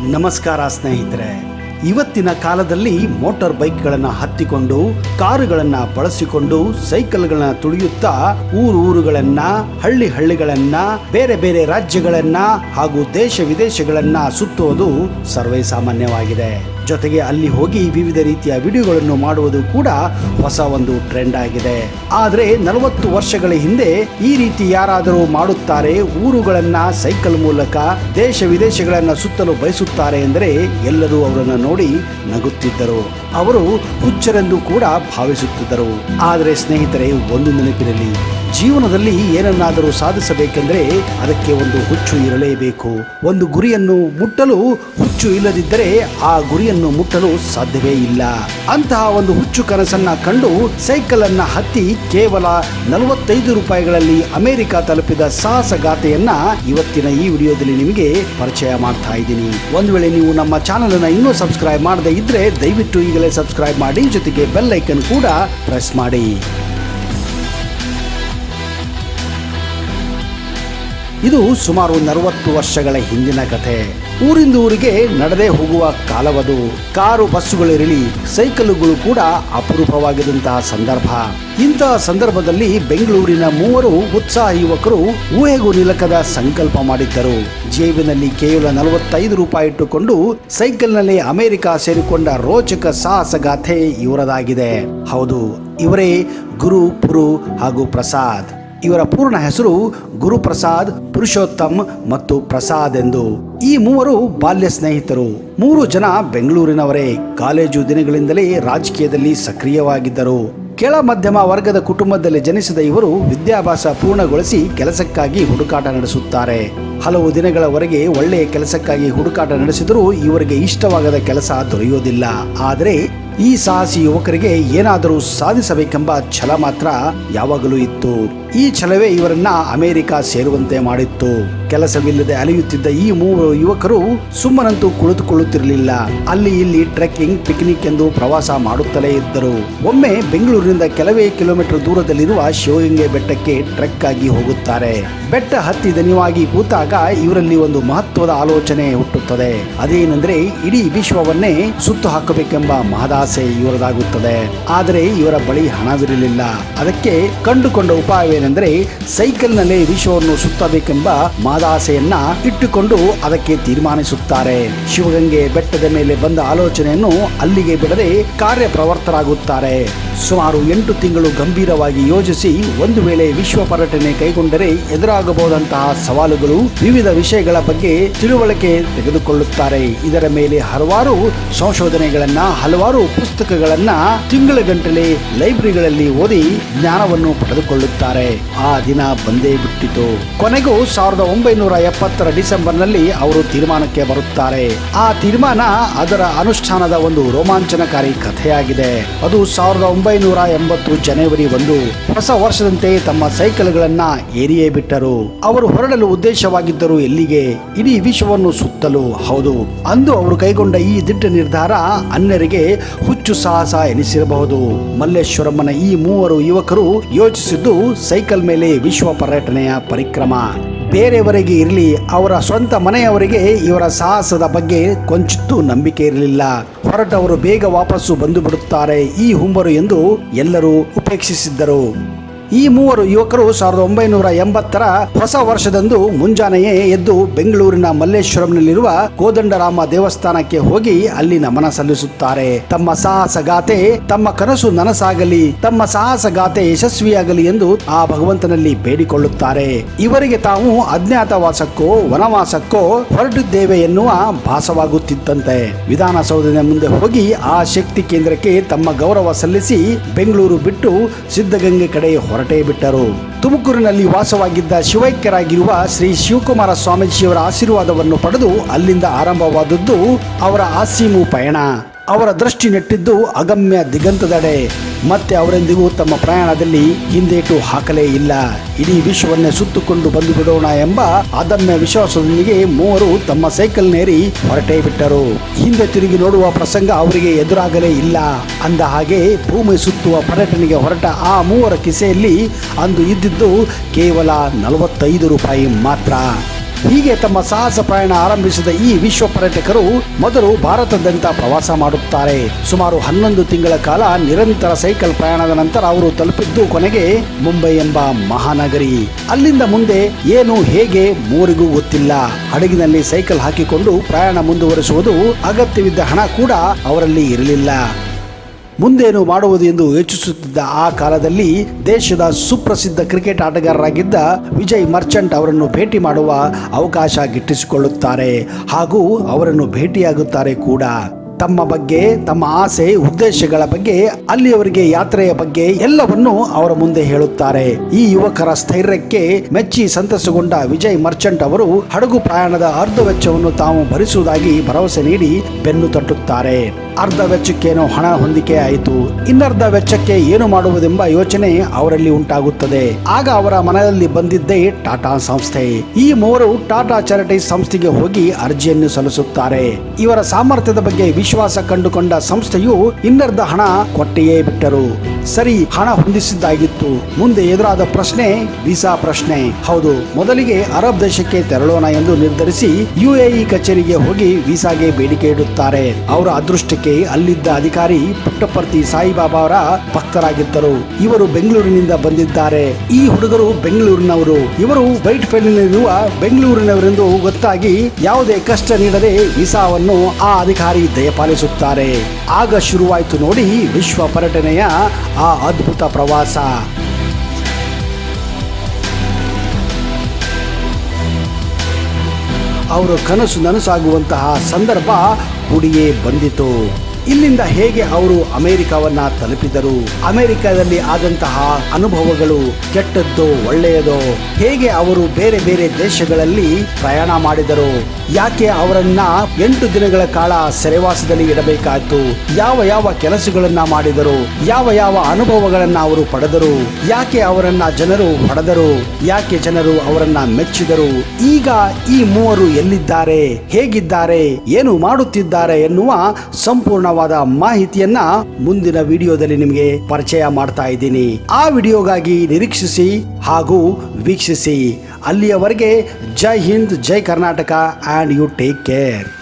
ನಮಸ್ಕಾರ ಸ್ನೇಹಿತರೆ ಇವತ್ತಿನ ಕಾಲದಲ್ಲಿ ಮೋಟಾರ್ ಬೈಕ್ಗಳನ್ನು ಹತ್ತಿಕೊಂಡು ಕಾರುಗಳನ್ನು ಬಳಸಿಕೊಂಡು ಸೈಕಲ್ಗಳನ್ನ ತುಳಿಯುತ್ತಾ ಊರು ಊರುಗಳನ್ನ ಹಳ್ಳಿ ಹಳ್ಳಿಗಳನ್ನ ಬೇರೆ ಬೇರೆ ರಾಜ್ಯಗಳನ್ನ ಹಾಗೂ ದೇಶ ವಿದೇಶಗಳನ್ನ ಸುತ್ತುವುದು ಸರ್ವೇ ಸಾಮಾನ್ಯವಾಗಿದೆ ಜೊತೆಗೆ ಅಲ್ಲಿ ಹೋಗಿ ವಿವಿಧ ರೀತಿಯ ವಿಡಿಯೋಗಳನ್ನು ಮಾಡುವುದು ಕೂಡ ಹೊಸ ಒಂದು ಟ್ರೆಂಡ್ ಆಗಿದೆ ಆದರೆ ನಲವತ್ತು ವರ್ಷಗಳ ಹಿಂದೆ ಈ ರೀತಿ ಯಾರಾದರೂ ಮಾಡುತ್ತಾರೆ ಊರುಗಳನ್ನ ಸೈಕಲ್ ಮೂಲಕ ದೇಶ ವಿದೇಶಗಳನ್ನ ಸುತ್ತಲು ಬಯಸುತ್ತಾರೆ ಎಂದರೆ ಎಲ್ಲರೂ ಅವರನ್ನು ನೋಡಿ ನಗುತ್ತಿದ್ದರು ಅವರು ಹುಚ್ಚರೆಂದು ಕೂಡ ಭಾವಿಸುತ್ತಿದ್ದರು ಆದರೆ ಸ್ನೇಹಿತರೆ ಒಂದು ನೆನಪಿರಲಿ ಜೀವನದಲ್ಲಿ ಏನನ್ನಾದರೂ ಸಾಧಿಸಬೇಕೆಂದರೆ ಅದಕ್ಕೆ ಒಂದು ಹುಚ್ಚು ಇರಲೇಬೇಕು ಒಂದು ಗುರಿಯನ್ನು ಮುಟ್ಟಲು ಹುಚ್ಚು ಇಲ್ಲದಿದ್ದರೆ ಆ ಗುರಿಯನ್ನು ಮುಟ್ಟಲು ಸಾಧ್ಯವೇ ಇಲ್ಲ ಅಂತಹ ಒಂದು ಹುಚ್ಚು ಕನಸನ್ನ ಕಂಡು ಸೈಕಲ್ ಅನ್ನ ಹತ್ತಿ ಕೇವಲ ನಲವತ್ತೈದು ರೂಪಾಯಿಗಳಲ್ಲಿ ಅಮೆರಿಕ ತಲುಪಿದ ಸಾಹಸಗಾಥೆಯನ್ನ ಇವತ್ತಿನ ಈ ವಿಡಿಯೋದಲ್ಲಿ ನಿಮಗೆ ಪರಿಚಯ ಮಾಡ್ತಾ ಇದ್ದೀನಿ ಒಂದು ವೇಳೆ ನೀವು ನಮ್ಮ ಚಾನಲ್ ಅನ್ನ ಇನ್ನೂ ಸಬ್ಸ್ಕ್ರೈಬ್ ಮಾಡದೇ ಇದ್ರೆ ದಯವಿಟ್ಟು ಈಗಲೇ ಸಬ್ಸ್ಕ್ರೈಬ್ ಮಾಡಿ ಜೊತೆಗೆ ಬೆಲ್ ಐಕನ್ ಕೂಡ ಪ್ರೆಸ್ ಮಾಡಿ ಇದು ಸುಮಾರು ನಲವತ್ತು ವರ್ಷಗಳ ಹಿಂದಿನ ಕಥೆ ಊರಿಂದ ಊರಿಗೆ ನಡೆದೇ ಹೋಗುವ ಕಾಲವದು ಕಾರು ಬಸ್ಸುಗಳಿರಲಿ ಸೈಕಲ್ಲುಗಳು ಕೂಡ ಅಪರೂಪವಾಗಿದ್ದಂತಹ ಸಂದರ್ಭ ಇಂತಹ ಸಂದರ್ಭದಲ್ಲಿ ಬೆಂಗಳೂರಿನ ಮೂವರು ಉತ್ಸಾಹ ಯುವಕರು ಊಹೆಗೂ ನಿಲಕದ ಸಂಕಲ್ಪ ಮಾಡಿದ್ದರು ಜೇಬಿನಲ್ಲಿ ಕೇವಲ ನಲವತ್ತೈದು ರೂಪಾಯಿ ಇಟ್ಟುಕೊಂಡು ಸೈಕಲ್ನಲ್ಲಿ ಅಮೆರಿಕ ಸೇರಿಕೊಂಡ ರೋಚಕ ಸಾಹಸಗಾಥೆ ಇವರದಾಗಿದೆ ಹೌದು ಇವರೇ ಗುರು ಪುರು ಹಾಗೂ ಪ್ರಸಾದ್ ಇವರ ಪೂರ್ಣ ಹೆಸರು ಗುರುಪ್ರಸಾದ್ ಪುರುಷೋತ್ತಮ್ ಮತ್ತು ಪ್ರಸಾದ್ ಎಂದು ಈ ಮೂವರು ಬಾಲ್ಯ ಸ್ನೇಹಿತರು ಮೂರು ಜನ ಬೆಂಗಳೂರಿನವರೇ ಕಾಲೇಜು ದಿನಗಳಿಂದಲೇ ರಾಜಕೀಯದಲ್ಲಿ ಸಕ್ರಿಯವಾಗಿದ್ದರು ಕೆಳ ಮಧ್ಯಮ ವರ್ಗದ ಕುಟುಂಬದಲ್ಲಿ ಜನಿಸಿದ ಇವರು ವಿದ್ಯಾಭ್ಯಾಸ ಪೂರ್ಣಗೊಳಿಸಿ ಕೆಲಸಕ್ಕಾಗಿ ಹುಡುಕಾಟ ನಡೆಸುತ್ತಾರೆ ಹಲವು ದಿನಗಳವರೆಗೆ ಒಳ್ಳೆಯ ಕೆಲಸಕ್ಕಾಗಿ ಹುಡುಕಾಟ ನಡೆಸಿದರೂ ಇವರಿಗೆ ಇಷ್ಟವಾಗದ ಕೆಲಸ ದೊರೆಯುವುದಿಲ್ಲ ಆದರೆ ಈ ಸಾಹಸಿ ಯುವಕರಿಗೆ ಏನಾದರೂ ಸಾಧಿಸಬೇಕೆಂಬ ಛಲ ಮಾತ್ರ ಯಾವಾಗಲೂ ಇತ್ತು ಈ ಛಲವೇ ಇವರನ್ನ ಅಮೆರಿಕ ಸೇರುವಂತೆ ಮಾಡಿತ್ತು ಕೆಲಸವಿಲ್ಲದೆ ಅಲೆಯುತ್ತಿದ್ದ ಈ ಮೂವರು ಯುವಕರು ಸುಮ್ಮನಂತೂ ಕುಳಿತುಕೊಳ್ಳುತ್ತಿರಲಿಲ್ಲ ಅಲ್ಲಿ ಇಲ್ಲಿ ಟ್ರೆಕ್ಕಿಂಗ್ ಪಿಕ್ನಿಕ್ ಎಂದು ಪ್ರವಾಸ ಮಾಡುತ್ತಲೇ ಇದ್ದರು ಒಮ್ಮೆ ಬೆಂಗಳೂರಿನಿಂದ ಕೆಲವೇ ಕಿಲೋಮೀಟರ್ ದೂರದಲ್ಲಿರುವ ಶಿವಗಂಗೆ ಬೆಟ್ಟಕ್ಕೆ ಟ್ರೆಕ್ ಆಗಿ ಹೋಗುತ್ತಾರೆ ಬೆಟ್ಟ ಹತ್ತಿ ದನಿವಾಗಿ ಕೂತಾಗ ಇವರಲ್ಲಿ ಒಂದು ಮಹತ್ವದ ಆಲೋಚನೆ ಹುಟ್ಟುತ್ತದೆ ಅದೇನೆಂದ್ರೆ ಇಡೀ ವಿಶ್ವವನ್ನೇ ಸುತ್ತು ಹಾಕಬೇಕೆಂಬ ಮಹದಾಸೆ ಇವರದಾಗುತ್ತದೆ ಆದರೆ ಇವರ ಬಳಿ ಹಣವಿರಲಿಲ್ಲ ಅದಕ್ಕೆ ಕಂಡುಕೊಂಡ ಉಪಾಯವೇನೆಂದರೆ ಸೈಕಲ್ನಲ್ಲೇ ವಿಶ್ವವನ್ನು ಸುತ್ತಬೇಕೆಂಬ ಮಹದಾಸೆಯನ್ನ ಇಟ್ಟುಕೊಂಡು ಅದಕ್ಕೆ ತೀರ್ಮಾನಿಸುತ್ತಾರೆ ಶಿವಗಂಗೆ ಬೆಟ್ಟದ ಮೇಲೆ ಬಂದ ಆಲೋಚನೆಯನ್ನು ಅಲ್ಲಿಗೆ ಬಿಡದೆ ಕಾರ್ಯಪ್ರವರ್ತರಾಗುತ್ತಾರೆ ಸುಮಾರು ಎಂಟು ತಿಂಗಳು ಗಂಭೀರವಾಗಿ ಯೋಜಿಸಿ ಒಂದು ವೇಳೆ ವಿಶ್ವ ಪರ್ಯಟನೆ ಕೈಗೊಂಡರೆ ಎದುರಾಗಬಹುದಂತಹ ಸವಾಲುಗಳು ವಿವಿಧ ವಿಷಯಗಳ ಬಗ್ಗೆ ತಿಳುವಳಿಕೆ ತೆಗೆದುಕೊಳ್ಳುತ್ತಾರೆ ಇದರ ಮೇಲೆ ಹಲವಾರು ಸಂಶೋಧನೆಗಳನ್ನ ಹಲವಾರು ಪುಸ್ತಕಗಳನ್ನ ತಿಂಗಳ ಗಂಟಲೆ ಲೈಬ್ರರಿಗಳಲ್ಲಿ ಓದಿ ಜ್ಞಾನವನ್ನು ಪಡೆದುಕೊಳ್ಳುತ್ತಾರೆ ಆ ದಿನ ಬಂದೇ ಬಿಟ್ಟಿತು ಕೊನೆಗೂ ಸಾವಿರದ ಒಂಬೈನೂರ ಎಪ್ಪತ್ತರ ಡಿಸೆಂಬರ್ನಲ್ಲಿ ಅವರು ತೀರ್ಮಾನಕ್ಕೆ ಬರುತ್ತಾರೆ ಆ ತೀರ್ಮಾನ ಅದರ ಅನುಷ್ಠಾನದ ಒಂದು ರೋಮಾಂಚನಕಾರಿ ಕಥೆಯಾಗಿದೆ ಅದು ಸಾವಿರದ ಒಂಬೈನೂರ ಎಂಬತ್ತು ಜನವರಿ ಒಂದು ಹೊಸ ವರ್ಷದಂತೆ ತಮ್ಮ ಸೈಕಲ್ಗಳನ್ನ ಏರಿಯೇ ಬಿಟ್ಟರು ಅವರು ಹೊರಡಲು ಉದ್ದೇಶವಾಗಿದ್ದರು ಎಲ್ಲಿಗೆ ಇಡೀ ವಿಶ್ವವನ್ನು ಸುತ್ತಲು ಹೌದು ಅಂದು ಅವರು ಕೈಗೊಂಡ ಈ ದಿಟ್ಟ ನಿರ್ಧಾರ ಅನ್ಯರಿಗೆ ಹುಚ್ಚು ಸಾಹಸ ಎನಿಸಿರಬಹುದು ಮಲ್ಲೇಶ್ವರಮ್ಮನ ಈ ಮೂವರು ಯುವಕರು ಯೋಚಿಸಿದ್ದು ಸೈಕಲ್ ಮೇಲೆ ವಿಶ್ವ ಪರ್ಯಟನೆಯ ಪರಿಕ್ರಮ ಬೇರೆಯವರಿಗೆ ಇರಲಿ ಅವರ ಸ್ವಂತ ಮನೆಯವರಿಗೆ ಇವರ ಸಾಹಸದ ಬಗ್ಗೆ ಕೊಂಚಿತ್ತು ನಂಬಿಕೆ ಇರಲಿಲ್ಲ ಹೊರಟವರು ಬೇಗ ವಾಪಸ್ಸು ಬಂದು ಬಿಡುತ್ತಾರೆ ಈ ಹುಂಬರು ಎಂದು ಎಲ್ಲರೂ ಉಪೇಕ್ಷಿಸಿದ್ದರು ಈ ಮೂವರು ಯುವಕರು ಸಾವಿರದ ಒಂಬೈನೂರ ಎಂಬತ್ತರ ಹೊಸ ವರ್ಷದಂದು ಮುಂಜಾನೆಯೇ ಎದ್ದು ಬೆಂಗಳೂರಿನ ಮಲ್ಲೇಶ್ವರಂನಲ್ಲಿರುವ ಕೋದಂಡರಾಮ ದೇವಸ್ಥಾನಕ್ಕೆ ಹೋಗಿ ಅಲ್ಲಿ ನಮನ ಸಲ್ಲಿಸುತ್ತಾರೆ ತಮ್ಮ ಸಾಹಸಗಾಥೆ ತಮ್ಮ ಕನಸು ನನಸಾಗಲಿ ತಮ್ಮ ಸಾಹಸಗಾಥೆ ಯಶಸ್ವಿಯಾಗಲಿ ಎಂದು ಆ ಭಗವಂತನಲ್ಲಿ ಬೇಡಿಕೊಳ್ಳುತ್ತಾರೆ ಇವರಿಗೆ ತಾವು ಅಜ್ಞಾತವಾಸಕ್ಕೋ ವನವಾಸಕ್ಕೋ ಹೊರಟಿದ್ದೇವೆ ಎನ್ನುವ ಭಾಸವಾಗುತ್ತಿದ್ದಂತೆ ವಿಧಾನಸೌಧದ ಮುಂದೆ ಹೋಗಿ ಆ ಶಕ್ತಿ ಕೇಂದ್ರಕ್ಕೆ ತಮ್ಮ ಗೌರವ ಸಲ್ಲಿಸಿ ಬೆಂಗಳೂರು ಬಿಟ್ಟು ಸಿದ್ಧಗಂಗೆ ಕಡೆ ಹೊರಟೇ ಬಿಟ್ಟರು ತುಮಕೂರಿನಲ್ಲಿ ವಾಸವಾಗಿದ್ದ ಶಿವೈಕ್ಯರಾಗಿರುವ ಶ್ರೀ ಶಿವಕುಮಾರ ಸ್ವಾಮೀಜಿಯವರ ಆಶೀರ್ವಾದವನ್ನು ಪಡೆದು ಅಲ್ಲಿಂದ ಆರಂಭವಾದದ್ದು ಅವರ ಆಸೀಮು ಪಯಣ ಅವರ ದೃಷ್ಟಿ ನೆಟ್ಟಿದ್ದು ಅಗಮ್ಯ ದಿಗಂತದೆಡೆ ಮತ್ತೆ ಅವರೆಂದಿಗೂ ತಮ್ಮ ಪ್ರಯಾಣದಲ್ಲಿ ಹಿಂದೇಟು ಹಾಕಲೇ ಇಲ್ಲ ಇಡೀ ವಿಶ್ವವನ್ನೇ ಸುತ್ತುಕೊಂಡು ಬಂದು ಬಿಡೋಣ ಎಂಬ ಅದಮ್ಯ ವಿಶ್ವಾಸದೊಂದಿಗೆ ಮೂವರು ತಮ್ಮ ಸೈಕಲ್ ನೇರಿ ಹೊರಟೇ ಬಿಟ್ಟರು ಹಿಂದೆ ತಿರುಗಿ ನೋಡುವ ಪ್ರಸಂಗ ಅವರಿಗೆ ಎದುರಾಗಲೇ ಇಲ್ಲ ಅಂದ ಹಾಗೆ ಭೂಮಿ ಸುತ್ತುವ ಪರ್ಯಟನೆಗೆ ಹೊರಟ ಆ ಮೂವರ ಕಿಸೆಯಲ್ಲಿ ಅಂದು ಇದ್ದಿದ್ದು ಕೇವಲ ನಲವತ್ತೈದು ರೂಪಾಯಿ ಮಾತ್ರ ಹೀಗೆ ತಮ್ಮ ಸಾಹಸ ಪ್ರಯಾಣ ಆರಂಭಿಸಿದ ಈ ವಿಶ್ವ ಪರ್ಯಟಕರು ಮೊದಲು ಭಾರತದಾದ್ಯಂತ ಪ್ರವಾಸ ಮಾಡುತ್ತಾರೆ ಸುಮಾರು ಹನ್ನೊಂದು ತಿಂಗಳ ಕಾಲ ನಿರಂತರ ಸೈಕಲ್ ಪ್ರಯಾಣದ ನಂತರ ಅವರು ತಲುಪಿದ್ದು ಕೊನೆಗೆ ಮುಂಬೈ ಎಂಬ ಮಹಾನಗರಿ ಅಲ್ಲಿಂದ ಮುಂದೆ ಏನು ಹೇಗೆ ಮೂರಿಗೂ ಗೊತ್ತಿಲ್ಲ ಹಡಗಿನಲ್ಲಿ ಸೈಕಲ್ ಹಾಕಿಕೊಂಡು ಪ್ರಯಾಣ ಮುಂದುವರಿಸುವುದು ಅಗತ್ಯವಿದ್ದ ಹಣ ಕೂಡ ಅವರಲ್ಲಿ ಇರಲಿಲ್ಲ ಮುಂದೇನು ಮಾಡುವುದು ಎಂದು ಯೋಚಿಸುತ್ತಿದ್ದ ಆ ಕಾಲದಲ್ಲಿ ದೇಶದ ಸುಪ್ರಸಿದ್ಧ ಕ್ರಿಕೆಟ್ ಆಟಗಾರರಾಗಿದ್ದ ವಿಜಯ್ ಮರ್ಚೆಂಟ್ ಅವರನ್ನು ಭೇಟಿ ಮಾಡುವ ಅವಕಾಶ ಗಿಟ್ಟಿಸಿಕೊಳ್ಳುತ್ತಾರೆ ಹಾಗೂ ಅವರನ್ನು ಭೇಟಿಯಾಗುತ್ತಾರೆ ಕೂಡ ತಮ್ಮ ಬಗ್ಗೆ ತಮ್ಮ ಆಸೆ ಉದ್ದೇಶಗಳ ಬಗ್ಗೆ ಅಲ್ಲಿಯವರಿಗೆ ಯಾತ್ರೆಯ ಬಗ್ಗೆ ಎಲ್ಲವನ್ನೂ ಅವರ ಮುಂದೆ ಹೇಳುತ್ತಾರೆ ಈ ಯುವಕರ ಸ್ಥೈರ್ಯಕ್ಕೆ ಮೆಚ್ಚಿ ಸಂತಸಗೊಂಡ ವಿಜಯ್ ಮರ್ಚೆಂಟ್ ಅವರು ಹಡಗು ಪ್ರಯಾಣದ ಅರ್ಧ ವೆಚ್ಚವನ್ನು ತಾವು ಭರಿಸುವುದಾಗಿ ಭರವಸೆ ನೀಡಿ ಬೆನ್ನು ತಟ್ಟುತ್ತಾರೆ ಅರ್ಧ ವೆಚ್ಚಕ್ಕೇನೋ ಹಣ ಹೊಂದಿಕೆ ಆಯಿತು ಇನ್ನರ್ಧ ವೆಚ್ಚಕ್ಕೆ ಏನು ಮಾಡುವುದೆಂಬ ಯೋಚನೆ ಅವರಲ್ಲಿ ಉಂಟಾಗುತ್ತದೆ ಆಗ ಅವರ ಮನೆಯಲ್ಲಿ ಬಂದಿದ್ದೇ ಟಾಟಾ ಸಂಸ್ಥೆ ಈ ಮೂವರು ಟಾಟಾ ಚಾರಿಟೀಸ್ ಸಂಸ್ಥೆಗೆ ಹೋಗಿ ಅರ್ಜಿಯನ್ನು ಸಲ್ಲಿಸುತ್ತಾರೆ ಇವರ ಸಾಮರ್ಥ್ಯದ ಬಗ್ಗೆ ವಿಶ್ವಾಸ ಕಂಡುಕೊಂಡ ಸಂಸ್ಥೆಯು ಇನ್ನರ್ಧ ಹಣ ಕೊಟ್ಟೆಯೇ ಬಿಟ್ಟರು ಸರಿ ಹಣ ಹೊಂದಿಸಿದ್ದಾಗಿತ್ತು ಮುಂದೆ ಎದುರಾದ ಪ್ರಶ್ನೆ ವೀಸಾ ಪ್ರಶ್ನೆ ಹೌದು ಮೊದಲಿಗೆ ಅರಬ್ ದೇಶಕ್ಕೆ ತೆರಳೋಣ ಎಂದು ನಿರ್ಧರಿಸಿ ಯುಎಇ ಕಚೇರಿಗೆ ಹೋಗಿ ವೀಸಾಗೆ ಬೇಡಿಕೆ ಇಡುತ್ತಾರೆ ಅವರ ಅದೃಷ್ಟಕ್ಕೆ ಅಲ್ಲಿದ್ದ ಅಧಿಕಾರಿ ಪುಟ್ಟಪರ್ತಿ ಸಾಯಿಬಾಬಾ ಅವರ ಭಕ್ತರಾಗಿದ್ದರು ಇವರು ಬೆಂಗಳೂರಿನಿಂದ ಬಂದಿದ್ದಾರೆ ಈ ಹುಡುಗರು ಬೆಂಗಳೂರಿನವರು ಇವರು ವೈಟ್ ಫೀಲ್ಡ್ನಲ್ಲಿರುವ ಬೆಂಗಳೂರಿನವರೆಂದು ಗೊತ್ತಾಗಿ ಯಾವುದೇ ಕಷ್ಟ ನೀಡದೆ ವೀಸಾವನ್ನು ಆ ಅಧಿಕಾರಿ ದಯಪಾಲಿಸುತ್ತಾರೆ ಆಗ ಶುರುವಾಯಿತು ನೋಡಿ ವಿಶ್ವ ಪರ್ಯಟನೆಯ ಆ ಅದ್ಭುತ ಪ್ರವಾಸ ಅವರ ಕನಸು ನನಸಾಗುವಂತಹ ಸಂದರ್ಭ ಕೂಡಿಯೇ ಬಂದಿತು ಇಲ್ಲಿಂದ ಹೇಗೆ ಅವರು ಅಮೆರಿಕವನ್ನ ತಲುಪಿದರು ಅಮೆರಿಕದಲ್ಲಿ ಆದಂತಹ ಅನುಭವಗಳು ಕೆಟ್ಟದ್ದೋ ಒಳ್ಳೆಯದೋ ಹೇಗೆ ಅವರು ಬೇರೆ ಬೇರೆ ದೇಶಗಳಲ್ಲಿ ಪ್ರಯಾಣ ಮಾಡಿದರು ಯಾಕೆ ಅವರನ್ನ ಎಂಟು ದಿನಗಳ ಕಾಲ ಸೆರೆವಾಸದಲ್ಲಿ ಇಡಬೇಕಾಯ್ತು ಯಾವ ಯಾವ ಕೆಲಸಗಳನ್ನ ಮಾಡಿದರು ಯಾವ ಯಾವ ಅನುಭವಗಳನ್ನ ಅವರು ಪಡೆದರು ಯಾಕೆ ಅವರನ್ನ ಜನರು ಹೊಡೆದರು ಯಾಕೆ ಜನರು ಅವರನ್ನ ಮೆಚ್ಚಿದರು ಈಗ ಈ ಮೂವರು ಎಲ್ಲಿದ್ದಾರೆ ಹೇಗಿದ್ದಾರೆ ಏನು ಮಾಡುತ್ತಿದ್ದಾರೆ ಎನ್ನುವ ಸಂಪೂರ್ಣವಾದ ಮಾಹಿತಿಯನ್ನ ಮುಂದಿನ ವಿಡಿಯೋದಲ್ಲಿ ನಿಮಗೆ ಪರಿಚಯ ಮಾಡ್ತಾ ಇದ್ದೀನಿ ಆ ವಿಡಿಯೋಗಾಗಿ ನಿರೀಕ್ಷಿಸಿ ಹಾಗೂ ವೀಕ್ಷಿಸಿ ಅಲ್ಲಿಯವರೆಗೆ ಜೈ ಹಿಂದ್ ಜೈ Karnataka and you take care